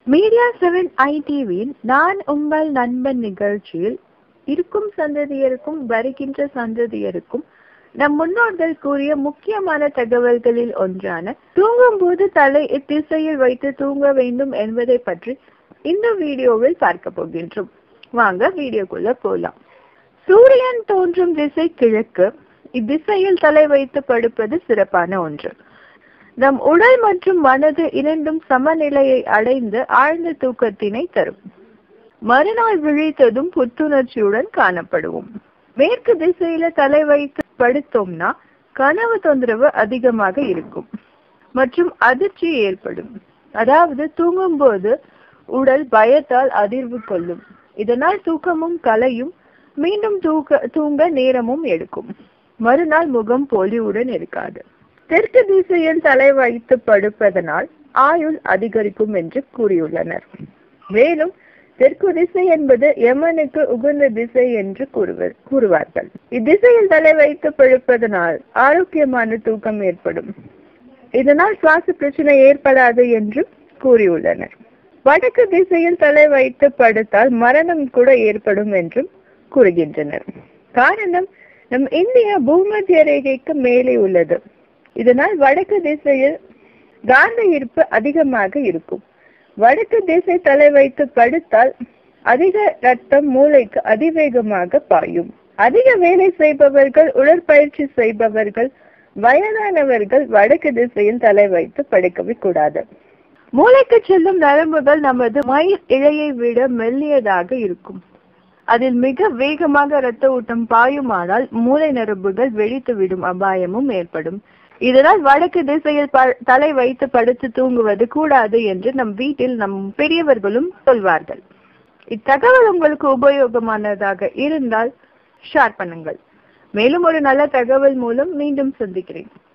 media seven ஐடிவியின் நான் உங்கள் நண்பன் நிகழ்ச்சியில் இருக்கும் சந்ததியருக்கும் வருகின்ற சந்ததியருக்கும் நம் முன்னோர்கள் கூறிய முக்கியமான தகவல்களில் ஒன்றான தூங்கும் போது தலை இத்திசையில் வைத்து தூங்க வேண்டும் என்பதை பற்றி இந்த வீடியோவில் பார்க்க போகின்றோம் வாங்க வீடியோக்குள்ள போலாம் சூரியன் தோன்றும் திசை கிழக்கு இத்திசையில் தலை வைத்து படுப்பது சிறப்பான ஒன்று நம் உடல் மற்றும் மனது இரண்டும் சமநிலையை அடைந்து ஆழ்ந்த தூக்கத்தினை தரும் மறுநாள் விழித்ததும் புத்துணர்ச்சியுடன் காணப்படுவோம் மேற்கு திசையில தலை வைத்து படுத்தோம்னா கனவு தொந்தரவு அதிகமாக இருக்கும் மற்றும் அதிர்ச்சி ஏற்படும் அதாவது தூங்கும் போது உடல் பயத்தால் அதிர்வு கொள்ளும் இதனால் தூக்கமும் கலையும் மீண்டும் தூக்க தூங்க நேரமும் எடுக்கும் மறுநாள் முகம் பொலிவுடன் இருக்காது தெற்கு திசையில் தலை வைத்து படுப்பதனால் ஆயுள் அதிகரிக்கும் என்று கூறியுள்ளனர் மேலும் தெற்கு திசை என்பது யமனுக்கு உகந்த திசை என்று கூறுவர் கூறுவார்கள் இத்திசையில் தலை வைத்து படுப்பதனால் ஆரோக்கியமான தூக்கம் ஏற்படும் இதனால் சுவாச பிரச்சனை ஏற்படாது என்று கூறியுள்ளனர் வடக்கு திசையில் தலை வைத்து படுத்தால் மரணம் கூட ஏற்படும் என்றும் கூறுகின்றனர் காரணம் நம் இந்தியா பூமத்திய ரேகைக்கு மேலே உள்ளது இதனால் வடக்கு திசையில் காந்த ஈர்ப்பு அதிகமாக இருக்கும் வடக்கு திசை தலை வைத்து படுத்தால் அதிக ரத்தம் மூளைக்கு அதிவேகமாக பாயும் அதிக வேலை செய்பவர்கள் உடற்பயிற்சி செய்பவர்கள் வயதானவர்கள் வடக்கு திசையில் தலை வைத்து படுக்கவே கூடாது மூளைக்கு செல்லும் நரம்புகள் நமது மயில் இழையை விட மெல்லியதாக இருக்கும் அதில் மிக வேகமாக இரத்த ஓட்டம் பாயுமானால் மூளை நரம்புகள் வெடித்து விடும் அபாயமும் ஏற்படும் இதனால் வடக்கு திசையில் தலை வைத்து படுத்து தூங்குவது கூடாது என்று நம் வீட்டில் நம் பெரியவர்களும் சொல்வார்கள் இத்தகவல் உங்களுக்கு உபயோகமானதாக இருந்தால் ஷேர் பண்ணுங்கள் மேலும் ஒரு நல்ல தகவல் மூலம் மீண்டும் சந்திக்கிறேன்